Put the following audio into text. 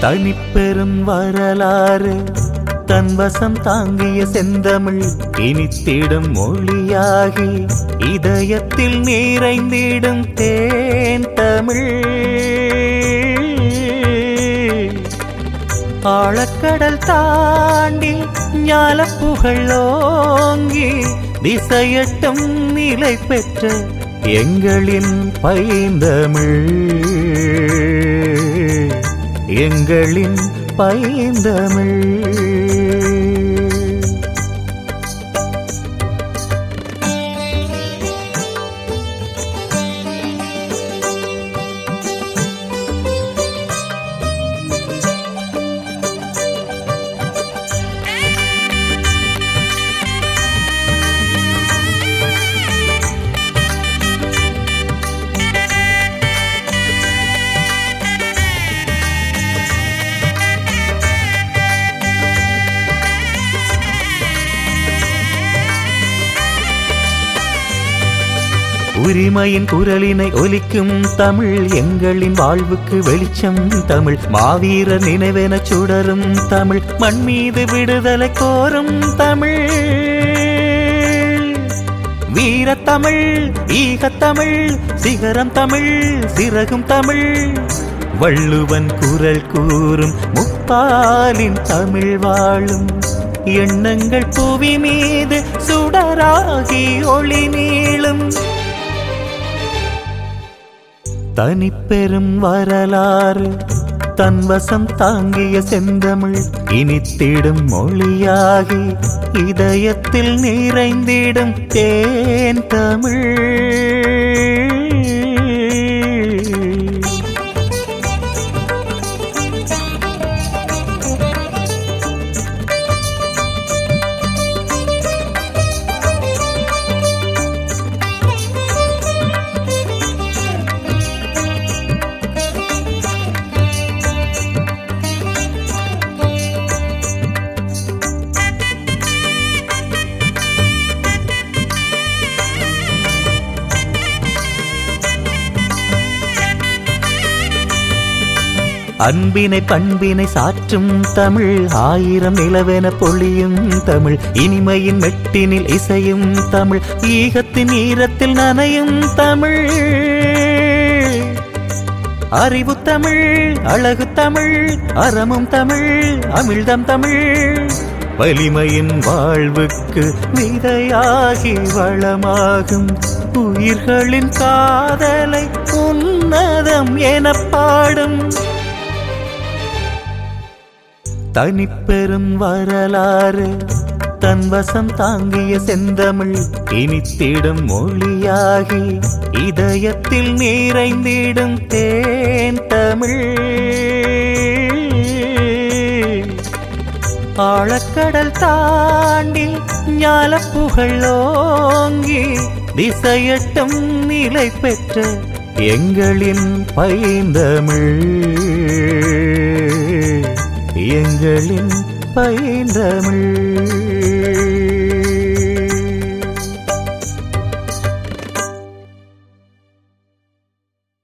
தனிப்பெரும் வரலாறு தன்வசம் தாங்கிய செந்தமிழ் இனித்திடும் மொழியாகி இதயத்தில் நிறைந்திடும் தேன் தமிழ் ஆழக்கடல் தாண்டி ஞாலப்புகழ் ஓங்கி திசையட்டும் நிலை பெற்ற எங்களின் பைந்தமிழ் எங்களின் பைந்தமிழ் உரிமையின் குரலினை ஒலிக்கும் தமிழ் எங்களின் வாழ்வுக்கு வெளிச்சம் தமிழ் மாவீரர் நினைவென சுடரும் தமிழ் மண் மீது விடுதலை கோரும் தமிழ் வீரத்தமிழ் ஈகத்தமிழ் சிகரம் தமிழ் சிறகும் தமிழ் வள்ளுவன் குரல் கூறும் முப்பாலின் தமிழ் வாழும் எண்ணங்கள் புவி மீது சுடராகி ஒளி நீளும் தனிப்பெரும் வரலாறு தன்வசம் தாங்கிய செந்தமிழ் இனித்திடும் மொழியாகி இதயத்தில் நிறைந்திடும் தேன் தமிழ் அன்பினை பண்பினை சாற்றும் தமிழ் ஆயிரம் நிலவென பொழியும் தமிழ் இனிமையின் மெட்டினில் இசையும் தமிழ் ஈகத்தின் ஈரத்தில் நனையும் தமிழ் அறிவு தமிழ் அழகு தமிழ் அறமும் தமிழ் அமிழ்தம் தமிழ் வலிமையின் வாழ்வுக்கு விதையாகி வளமாகும் உயிர்களின் காதலை உன்னதம் என பாடும் தனிப்பெரும் வரலாறு தன்வசம் தாங்கிய செந்தமிழ் இனித்திடும் மொழியாகி இதயத்தில் நிறைந்திடும் தேன் தமிழ் ஆழக்கடல் தாண்டி ஞாலப்புகழ் ஓங்கி திசையட்டும் நிலை பெற்ற எங்களின் பைந்தமிழ் எங்களின் பைந்தமிழ்